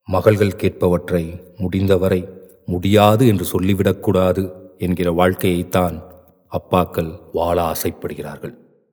மகள்கள் கேட்பவற்றை முடிந்தவரை முடியாது என்று சொல்லிவிடக்கூடாது என்கிற வாழ்க்கையைத்தான் அப்பாக்கள் வாழ ஆசைப்படுகிறார்கள்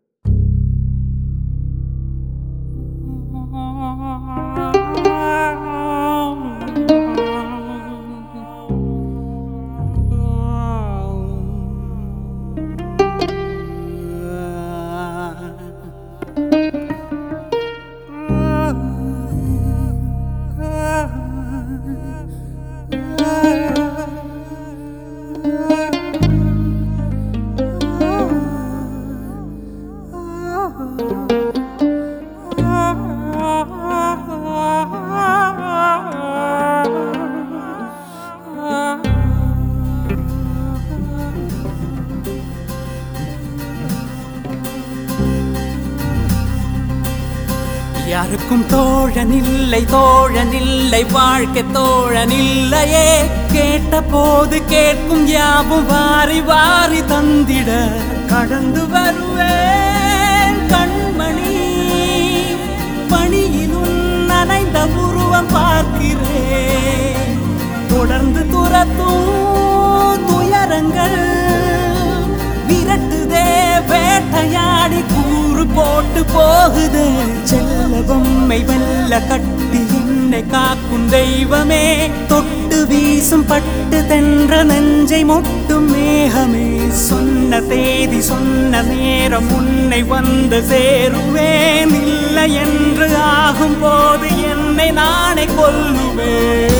யாருக்கும் தோழனில்லை தோழனில்லை வாழ்க்கை தோழனில்லையே கேட்ட போது கேட்கும் யாவும் வாரி வாரி தந்திட கடந்து வருவேன் கண்மணி பணியிலும் நனைந்த உருவம் பார்க்கிறேன் தொடர்ந்து துரத்தும் துயரங்கள் விரட்டுதே வேட்டையாடி கூறு போட்டு போகுது செல்ல பொம்மை வெல்ல கட்டி என்னை காக்கும் தெய்வமே தொட்டு வீசும் பட்டு தென்ற நெஞ்சை மொட்டும் மேகமே சொன்ன தேதி சொன்ன நேரம் உன்னை வந்து சேருவேன் இல்லை என்று ஆகும் போது என்னை நானே கொல்லுவேன்